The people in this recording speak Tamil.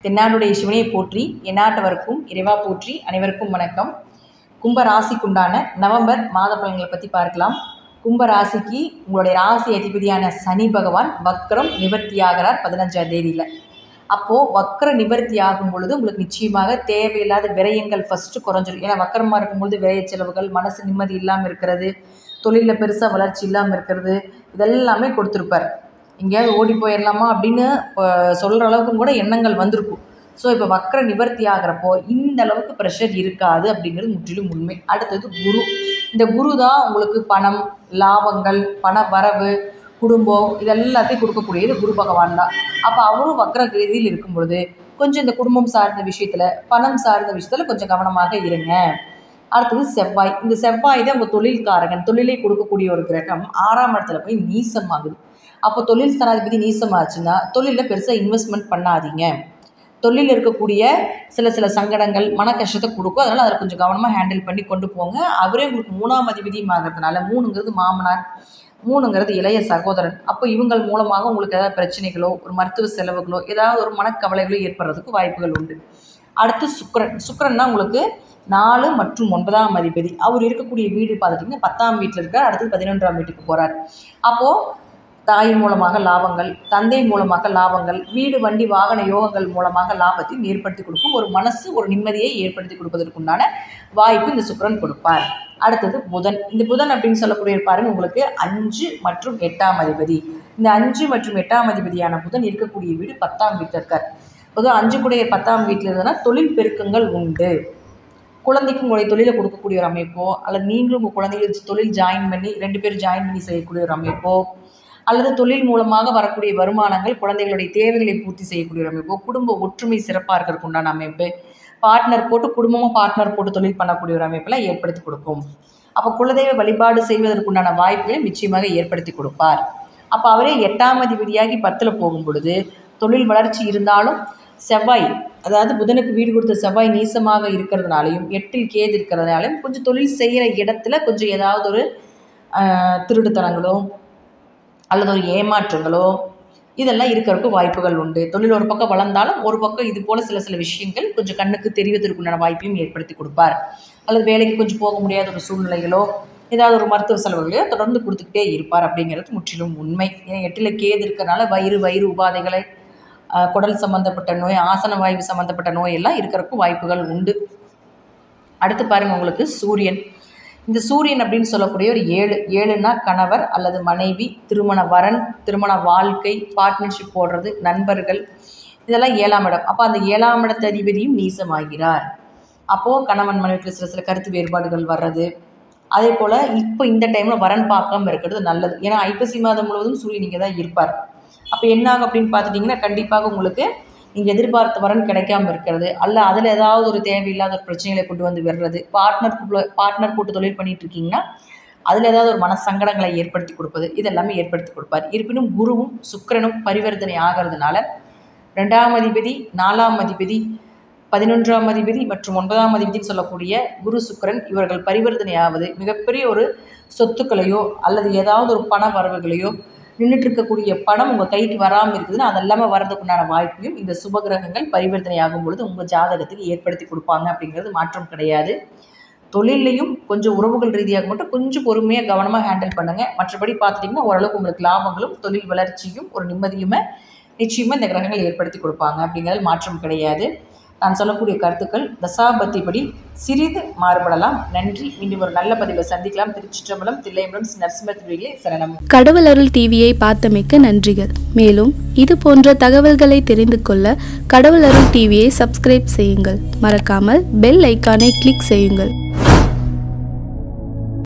தென்னாடுடைய சிவனையை போற்றி எந்நாட்டவருக்கும் இறைவா போற்றி அனைவருக்கும் வணக்கம் கும்ப ராசிக்குண்டான நவம்பர் மாத பலன்களை பற்றி பார்க்கலாம் கும்ப ராசிக்கு உங்களுடைய ராசி அதிபதியான சனி பகவான் வக்ரம் நிவர்த்தியாகிறார் பதினஞ்சாம் தேதியில் அப்போது வக்ர நிவர்த்தி ஆகும் பொழுது உங்களுக்கு நிச்சயமாக தேவையில்லாத விரயங்கள் ஃபஸ்ட்டு குறைஞ்சிரும் ஏன்னா வக்கரமாக இருக்கும்பொழுது விரய செலவுகள் மனசு நிம்மதி இல்லாமல் இருக்கிறது தொழிலில் பெருசாக வளர்ச்சி இல்லாமல் இருக்கிறது இதெல்லாமே கொடுத்துருப்பார் எங்கேயாவது ஓடி போயிடலாமா அப்படின்னு சொல்கிற அளவுக்கு கூட எண்ணங்கள் வந்திருக்கும் ஸோ இப்போ வக்ர நிவர்த்தி ஆகிறப்போ இந்த அளவுக்கு ப்ரெஷர் இருக்காது அப்படிங்கிறது முற்றிலும் உண்மை அடுத்தது குரு இந்த குரு தான் உங்களுக்கு பணம் லாபங்கள் பண வரவு குடும்பம் இதெல்லாத்தையும் கொடுக்கக்கூடியது குரு பகவான் தான் அப்போ அவரும் வக்ர ரீதியில் இருக்கும் பொழுது கொஞ்சம் இந்த குடும்பம் சார்ந்த விஷயத்தில் பணம் சார்ந்த விஷயத்தில் கொஞ்சம் கவனமாக இருங்க அடுத்தது செவ்வாய் இந்த செவ்வாய் தான் உங்கள் தொழில்காரகன் தொழிலை கொடுக்கக்கூடிய ஒரு கிரகம் ஆறாம் இடத்துல போய் நீசமாகுது அப்போ தொழில் ஸ்தானாதிபதி நீசமாச்சுன்னா தொழிலில் பெருசாக இன்வெஸ்ட்மெண்ட் பண்ணாதீங்க தொழிலில் இருக்கக்கூடிய சில சில சங்கடங்கள் மன கஷ்டத்தை கொடுக்கும் அதனால் அதில் கொஞ்சம் கவனமாக ஹேண்டில் பண்ணி கொண்டு போங்க அவரே உங்களுக்கு மூணாம் அதிபதியும் ஆகிறதுனால மூணுங்கிறது மாமனார் மூணுங்கிறது இளைய சகோதரன் அப்போ இவங்கள் மூலமாக உங்களுக்கு ஏதாவது பிரச்சனைகளோ ஒரு மருத்துவ செலவுகளோ ஏதாவது ஒரு மனக்கவலைகளோ ஏற்படுறதுக்கு வாய்ப்புகள் உண்டு அடுத்து சுக்கரன் சுக்கரன்னா உங்களுக்கு நாலு மற்றும் ஒன்பதாம் அதிபதி அவர் இருக்கக்கூடிய வீடு பார்த்துட்டிங்கன்னா பத்தாம் வீட்டில் இருக்கார் அடுத்தது பதினொன்றாம் வீட்டுக்கு போகிறார் அப்போது தாய் மூலமாக லாபங்கள் தந்தை மூலமாக லாபங்கள் வீடு வண்டி வாகன யோகங்கள் மூலமாக லாபத்தையும் ஏற்படுத்தி கொடுக்கும் ஒரு மனசு ஒரு நிம்மதியை ஏற்படுத்தி கொடுப்பதற்குண்டான வாய்ப்பு இந்த சுக்கரன் கொடுப்பார் அடுத்தது புதன் இந்த புதன் அப்படின்னு சொல்லக்கூடிய பாருங்க உங்களுக்கு அஞ்சு மற்றும் எட்டாம் அதிபதி இந்த அஞ்சு மற்றும் எட்டாம் அதிபதியான புதன் இருக்கக்கூடிய வீடு பத்தாம் வீட்டில் இருக்கார் பொதுவாக அஞ்சு கூடிய பத்தாம் வீட்டில் இருந்ததுன்னா தொழில் பெருக்கங்கள் உண்டு குழந்தைக்கு உங்களுடைய தொழிலை கொடுக்கக்கூடிய ஒரு அமைப்போ அல்லது நீங்களும் உங்கள் குழந்தைகளுக்கு தொழில் ஜாயின் பண்ணி ரெண்டு பேரும் ஜாயின் பண்ணி செய்யக்கூடிய ஒரு அமைப்போ அல்லது தொழில் மூலமாக வரக்கூடிய வருமானங்கள் குழந்தைகளுடைய தேவைகளை பூர்த்தி செய்யக்கூடிய ஒரு அமைப்போ குடும்ப ஒற்றுமை சிறப்பாக இருக்கிறதுக்கு உண்டான அமைப்பு பார்ட்னர் போட்டு குடும்பமும் பார்ட்னர் போட்டு தொழில் பண்ணக்கூடிய ஒரு அமைப்பெல்லாம் ஏற்படுத்தி கொடுக்கும் அப்போ குலதெய்வ வழிபாடு செய்வதற்குண்டான வாய்ப்புகளை நிச்சயமாக ஏற்படுத்தி கொடுப்பார் அப்போ அவரே எட்டாம் அதிபதியாகி பத்தில் போகும் பொழுது தொழில் வளர்ச்சி இருந்தாலும் செவ்வாய் அதாவது புதனுக்கு வீடு கொடுத்த செவ்வாய் நீசமாக இருக்கிறதுனாலையும் எட்டில் கேது இருக்கிறதுனாலையும் கொஞ்சம் தொழில் செய்கிற இடத்துல கொஞ்சம் ஏதாவது ஒரு திருடுத்தனங்களோ அல்லது ஒரு ஏமாற்றங்களோ இதெல்லாம் இருக்கிறதுக்கு வாய்ப்புகள் உண்டு தொழில் ஒரு பக்கம் வளர்ந்தாலும் ஒரு பக்கம் இது போல் சில சில விஷயங்கள் கொஞ்சம் கண்ணுக்கு தெரிவதற்குண்டான வாய்ப்பையும் ஏற்படுத்தி கொடுப்பார் அல்லது வேலைக்கு கொஞ்சம் போக முடியாத ஒரு சூழ்நிலைகளோ ஏதாவது ஒரு மருத்துவ செலவுகளையோ தொடர்ந்து கொடுத்துக்கிட்டே இருப்பார் அப்படிங்கிறது முற்றிலும் உண்மை ஏன்னா எட்டில் கேது இருக்கிறனால வயிறு வயிறு உபாதைகளை குடல் சம்மந்தப்பட்ட நோய் ஆசன வாய்வு சம்மந்தப்பட்ட நோய் எல்லாம் இருக்கிறதுக்கும் வாய்ப்புகள் உண்டு அடுத்து பாருங்கள் உங்களுக்கு சூரியன் இந்த சூரியன் அப்படின்னு சொல்லக்கூடிய ஒரு ஏழு ஏழுனா கணவர் அல்லது மனைவி திருமண வரன் திருமண வாழ்க்கை பார்ட்னர்ஷிப் போடுறது நண்பர்கள் இதெல்லாம் ஏழாம் இடம் அப்போ அந்த ஏழாம் இடத்து அதிபதியும் நீசமாகிறார் அப்போது கணவன் மனைவிக்கு சில சில கருத்து வேறுபாடுகள் வர்றது அதே போல் இப்போ இந்த டைமில் வரன் பார்க்காம இருக்கிறது நல்லது ஏன்னா ஐப்பசி மாதம் முழுவதும் சூரியன் இங்கே தான் இருப்பார் அப்போ என்னாகும் அப்படின்னு பார்த்துட்டிங்கன்னா கண்டிப்பாக உங்களுக்கு நீங்கள் எதிர்பார்த்த வரன் கிடைக்காம இருக்கிறது அல்ல அதில் ஏதாவது ஒரு தேவையில்லாத ஒரு பிரச்சனைகளை கொண்டு வந்து விடுறது பார்ட்னர் பார்ட்னர் கூட்டு தொழில் பண்ணிட்டு இருக்கீங்கன்னா அதில் ஏதாவது ஒரு மன சங்கடங்களை ஏற்படுத்தி கொடுப்பது இதெல்லாமே ஏற்படுத்தி கொடுப்பார் இருப்பினும் குருவும் சுக்கரனும் பரிவர்த்தனை ஆகிறதுனால ரெண்டாம் அதிபதி நாலாம் அதிபதி பதினொன்றாம் அதிபதி மற்றும் ஒன்பதாம் அதிபதினு சொல்லக்கூடிய குரு சுக்கரன் இவர்கள் பரிவர்த்தனை ஆவது மிகப்பெரிய ஒரு சொத்துக்களையோ அல்லது ஏதாவது ஒரு பண வரவுகளையோ நின்றுட்டு இருக்கக்கூடிய பணம் உங்கள் கைக்கு வராமல் இருக்குதுன்னா அதெல்லாமல் வரதுக்குண்டான வாய்ப்பையும் இந்த சுபகிரகங்கள் பரிவர்த்தனை ஆகும் பொழுது உங்கள் ஜாதகத்துக்கு ஏற்படுத்தி கொடுப்பாங்க அப்படிங்கிறது மாற்றம் கிடையாது தொழிலையும் கொஞ்சம் உறவுகள் ரீதியாக மட்டும் கொஞ்சம் பொறுமையாக கவனமாக ஹேண்டில் பண்ணுங்கள் மற்றபடி பார்த்துட்டிங்கன்னா ஓரளவுக்கு உங்களுக்கு லாபங்களும் தொழில் வளர்ச்சியும் ஒரு நிம்மதியுமே நிச்சயமாக இந்த கிரகங்கள் ஏற்படுத்தி கொடுப்பாங்க அப்படிங்கிறது மாற்றம் கிடையாது நான் சொல்லக்கூடிய கருத்துக்கள் தசாபத்திப்படி சிறிது மாறுபடலாம் நன்றி மீண்டும் ஒரு நல்ல பதிவை சந்திக்கலாம் திருச்சிற்றம்பலம் தில்லையம்பலம் நரசிம்மத்திரிகளே சரணம் கடவுள் அருள் டிவியை பார்த்தமைக்க நன்றிகள் மேலும் இது போன்ற தகவல்களை தெரிந்து கொள்ள கடவுள் அருள் டிவியை சப்ஸ்கிரைப் செய்யுங்கள் மறக்காமல் பெல் ஐக்கானை கிளிக் செய்யுங்கள்